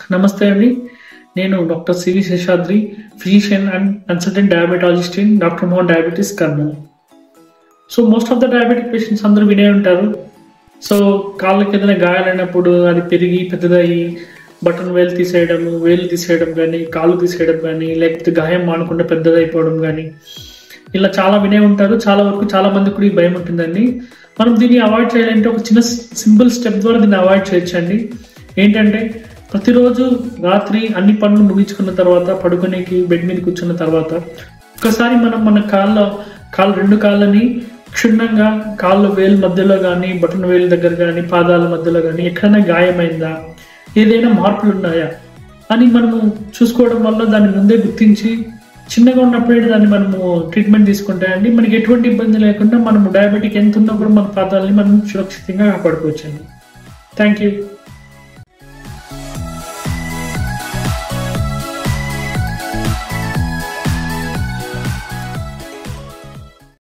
నమస్తే అండి నేను doctor C V Seshadri physician and consultant diabetologist in doctor Mohan diabetes Kurnool so most of the diabetic patients అందరూ వినే ఉంటారు సో కాళ్ళకి ఏదైనా గాయాలైనప్పుడు అది పెరిగి పెద్దదయ్యి బటన్ వేలు తీసేయడం వేలు తీసేయడం కానీ కాళ్ళు తీసేయడం కానీ లేకపోతే గాయం మానకుండా పెద్దదైపోవడం కానీ ఇలా చాలా వినే ఉంటారు చాలా వరకు చాలా మంది కూడా ఈ భయం ఉంటుందండి మనం దీన్ని అవాయిడ్ చేయాలంటే ఒక చిన్న సింపుల్ స్టెప్ ద్వారా దీన్ని అవాయిడ్ చేయొచ్చండి ఏంటంటే ప్రతిరోజు రాత్రి అన్ని పనులు ముగించుకున్న తర్వాత పడుకునేకి బెడ్ మీద కూర్చున్న తర్వాత ఒకసారి మనం మన కాళ్ళ కాళ్ళ రెండు కాళ్ళని క్షుణ్ణంగా కాళ్ళ వేలు మధ్యలో కానీ బటన్ వేలు దగ్గర కానీ పాదాల మధ్యలో కానీ ఎక్కడైనా గాయమైందా ఏదైనా మార్పులు ఉన్నాయా అని మనము చూసుకోవడం వల్ల దాన్ని ముందే గుర్తించి చిన్నగా ఉన్నప్పుడే దాన్ని మనము ట్రీట్మెంట్ తీసుకుంటే అండి మనకి ఎటువంటి ఇబ్బంది లేకుండా మనము డయాబెటిక్ ఎంత ఉన్నా కూడా మన పాదాలని మనం సురక్షితంగా కాపాడుకోవచ్చండి థ్యాంక్ యూ